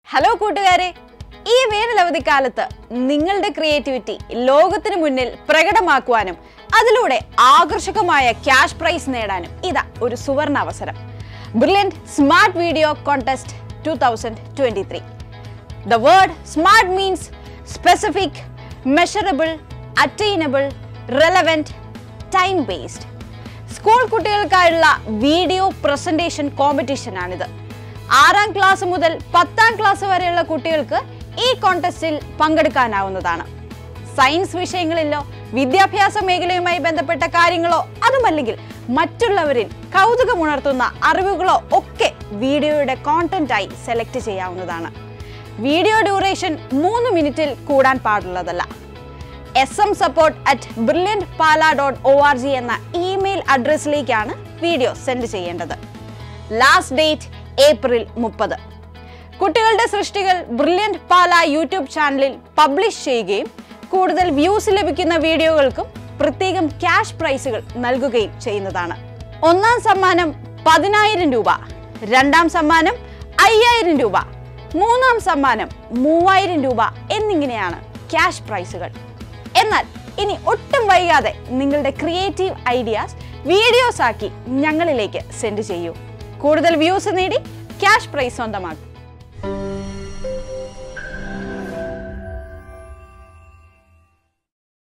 hello കൂട്ടുകാരെ ഈ വേനലവധിക്കാലത്ത് നിങ്ങളുടെ ക്രിയേറ്റിവിറ്റി ലോകത്തിന് മുന്നിൽ പ്രകടമാക്കുവാനും അതിലൂടെ ആകർഷകമായ ക്യാഷ് പ്രൈസ് നേടാനും ഇതാ ഒരു സുവർണ അവസരം Brilliant smart video contest two thousand twenty three the word smart means specific measurable attainable relevant time based school കുട്ടികൾക്കായുള്ള വീഡിയോ പ്രസന്റേഷൻ കോമ്പറ്റീഷനാണിത് ആറാം ക്ലാസ് മുതൽ പത്താം ക്ലാസ് വരെയുള്ള കുട്ടികൾക്ക് ഈ കോntestൽ പങ്കെടുക്കാനാവുന്നതാണ് സയൻസ് വിഷയങ്ങളിലോ വിദ്യാഭ്യാസ മേഖലയുമായി ബന്ധപ്പെട്ട കാര്യങ്ങളോ അതുമല്ലെങ്കിൽ മറ്റുള്ളവരിൽ കൗതുകമുണർത്തുന്ന അറിവുകളോ ഒക്കെ വീഡിയോയുടെ കോണ്ടന്റായി സെലക്ട് ചെയ്യാവുന്നതാണ് വീഡിയോ ഡ്യൂറേഷൻ മൂന്ന് മിനിറ്റിൽ കൂടാൻ പാടുള്ളതല്ല S M support at Brilliant Pala dot O R G എന്ന ഇമെയിൽ അഡ്രസ്സിലേക്കാണ് വീഡിയോ സെൻഡ് ചെയ്യേണ്ടത് ലാസ്റ്റ് ഡേറ്റ് ഏപ്രിൽ മുപ്പത് കുട്ടികളുടെ സൃഷ്ടികൾ ബ്രില്യൻറ്റ് പാല യൂട്യൂബ് ചാനലിൽ പബ്ലിഷ് ചെയ്യുകയും കൂടുതൽ വ്യൂസ് ലഭിക്കുന്ന വീഡിയോകൾക്കും പ്രത്യേകം ക്യാഷ് പ്രൈസുകൾ നൽകുകയും ചെയ്യുന്നതാണ് ഒന്നാം സമ്മാനം പതിനായിരം രൂപ രണ്ടാം സമ്മാനം അയ്യായിരം രൂപ മൂന്നാം സമ്മാനം മൂവായിരം രൂപ എന്നിങ്ങനെയാണ് ക്യാഷ് പ്രൈസുകൾ എന്നാൽ ഇനി ഒട്ടും വൈകാതെ നിങ്ങളുടെ ക്രിയേറ്റീവ് ഐഡിയാസ് വീഡിയോസ് ആക്കി ഞങ്ങളിലേക്ക് സെൻഡ് ചെയ്യൂ കൂടുതൽ വ്യൂസ് നേടി ക്യാഷ് പ്രൈസ് സ്വന്തമാക്കും